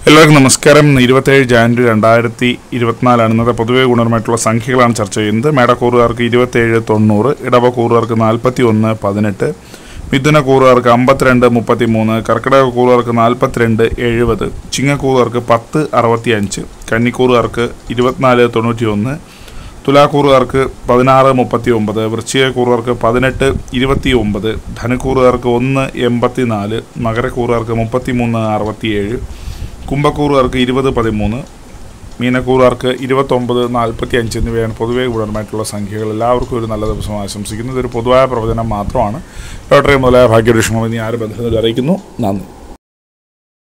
എല്ലാവർക്കും നമസ്കാരം ഇരുപത്തേഴ് ജാനുവരി രണ്ടായിരത്തി ഇരുപത്തിനാലാണ് ഇന്നത്തെ പൊതുവെ ഗുണപരമായിട്ടുള്ള സംഖ്യകളാണ് ചർച്ച ചെയ്യുന്നത് മേടക്കൂറുകാർക്ക് ഇരുപത്തേഴ് തൊണ്ണൂറ് ഇടവക്കൂറുകാർക്ക് നാൽപ്പത്തി ഒന്ന് പതിനെട്ട് മിഥുന കൂറുകാർക്ക് അമ്പത്തിരണ്ട് മുപ്പത്തി മൂന്ന് കർക്കിടക കൂറുകാർക്ക് നാൽപ്പത്തിരണ്ട് എഴുപത് ചിങ്ങക്കൂറുകാർക്ക് പത്ത് അറുപത്തി അഞ്ച് കന്നിക്കൂറുകാർക്ക് ഇരുപത്തിനാല് തൊണ്ണൂറ്റി ഒന്ന് തുലാക്കൂറുകാർക്ക് പതിനാറ് മുപ്പത്തി ഒമ്പത് വൃശ്ചികക്കൂറുകാർക്ക് പതിനെട്ട് ഇരുപത്തി ഒമ്പത് ധനുക്കൂറുകാർക്ക് ഒന്ന് എൺപത്തി നാല് മകരക്കൂറുകാർക്ക് മുപ്പത്തി മൂന്ന് അറുപത്തിയേഴ് കുംഭക്കൂറുകാർക്ക് ഇരുപത് പതിമൂന്ന് മീനക്കൂറുകാർക്ക് ഇരുപത്തൊമ്പത് നാൽപ്പത്തി അഞ്ച് എന്നിവയാണ് പൊതുവെ ഗുണമായിട്ടുള്ള സംഖ്യകൾ എല്ലാവർക്കും ഒരു നല്ല ദിവസം ആശംസിക്കുന്നു ഇതൊരു പൊതുവായ പ്രവചനം മാത്രമാണ് ലോട്ടറി മുതലായ ഭാഗ്യവൃക്ഷമെന്ന് ആര് ബന്ധത്തിൽ അറിയിക്കുന്നു നന്ദി